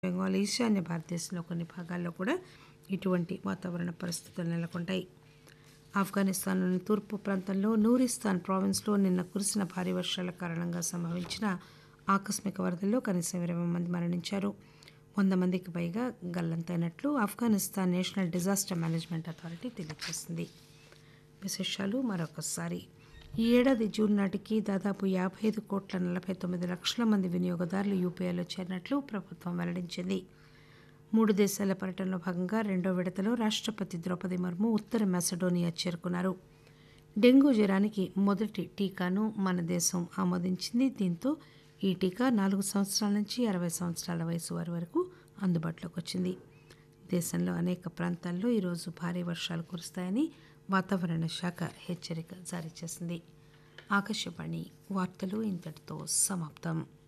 బెంగాల్ ఈశాన్య భారతదేశంలో కొన్ని భాగాల్లో కూడా ఇటువంటి వాతావరణ పరిస్థితులు నెలకొంటాయి ఆఫ్ఘనిస్తాన్లోని తూర్పు ప్రాంతంలో నూరిస్తాన్ ప్రావిన్స్లో నిన్న కురిసిన భారీ వర్షాల కారణంగా సంభవించిన ఆకస్మిక వరదల్లో కనీసం ఇరవై మంది మరణించారు వంద మందికి పైగా గల్లంతైనట్లు Afghanistan national disaster management authority తెలియజేసింది విశేషాలు మరొకసారి ఈ ఏడాది జూన్ నాటికి దాదాపు యాభై ఐదు కోట్ల నలభై తొమ్మిది లక్షల మంది వినియోగదారులు యూపీఐలో చేరినట్లు ప్రభుత్వం వెల్లడించింది మూడు దేశాల పర్యటనలో భాగంగా రెండో విడతలో రాష్ట్రపతి ద్రౌపది ముర్ము ఉత్తర మాసిడోనియా చేరుకున్నారు డెంగూ జ్వరానికి మొదటి టీకాను మన దేశం ఆమోదించింది దీంతో ఈ టీకా నాలుగు సంవత్సరాల నుంచి అరవై సంవత్సరాల వయసు వారి వరకు అందుబాటులోకి వచ్చింది దేశంలో అనేక ప్రాంతాల్లో ఈరోజు భారీ వర్షాలు కురుస్తాయని వాతావరణ శాఖ హెచ్చరిక జారీ చేసింది ఆకాశవాణి వార్తలు ఇంతటితో సమాప్తం